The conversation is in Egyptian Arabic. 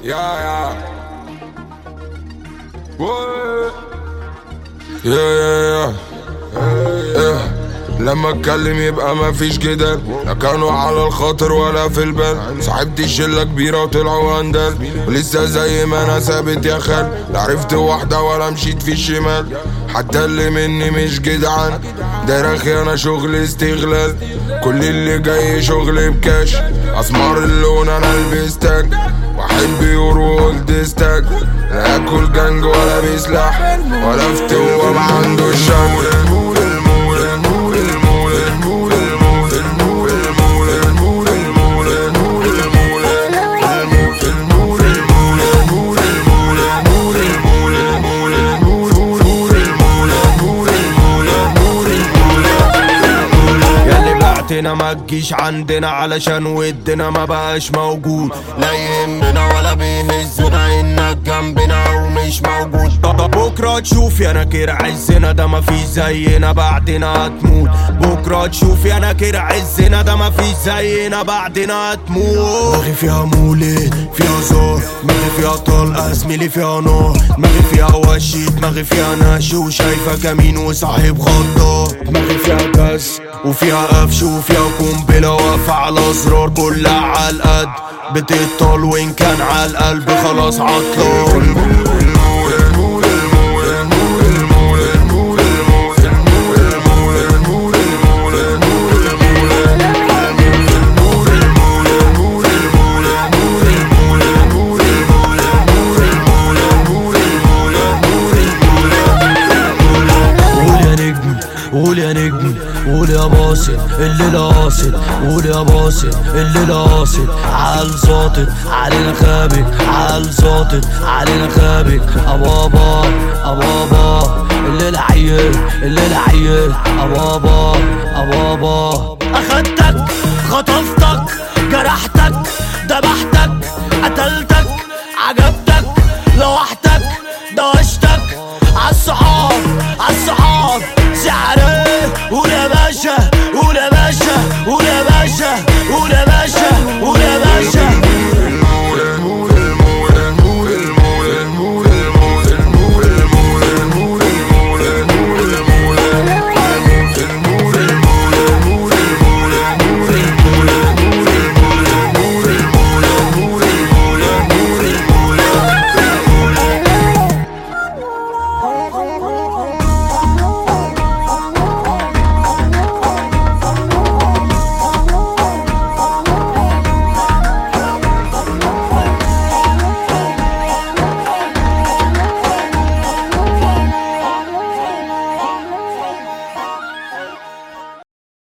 يا يا يا يا يا لما اتكلم يبقى مفيش جدال لا كانوا على الخاطر ولا في البال صاحبتي شله كبيره وطلعوا اندال ولسه زي ما انا ثابت يا خال لا عرفت واحده ولا مشيت في الشمال حتى اللي مني مش جدعان ده رخي انا شغل استغلال كل اللي جاي شغل بكاش اسمار اللون انا البس تاج واحد بيورو قلت ستاج لا اكل جنج ولا بسلاح ولا فتوة ما عنده الشام ياللي بعتنا ما تجيش عندنا علشان ودنا ما بقاش موجود لا يهمنا ولا بيهزنا انك جنبنا ومش موجود طب بكره تشوف يا نكر عزنا ده ما في زينا بعدنا هتموت بكره تشوف يا نكر عزنا ده ما في زينا بعدنا هتموت دماغي فيها مولد فيها زور دماغي فيها طلقه زميلي فيها نار دماغي فيها وشي دماغي فيها نش وشايفه كمين وصاحب غدار دماغي فيها جز وفيها قفش وفيها قنبله واقفه على زرار كلها على القد بتطول وان كان على القلب خلاص عطلان قول يا نجم قول يا نجم قول يا باصل الليلة قاصد قول يا باصل الليلة قاصد عال ظابط علينا خابك عال ظابط علينا خابك أبابا أبابا الليلة عيال الليلة عيال أبابا أبابا أخدتك خطفتك جرحتك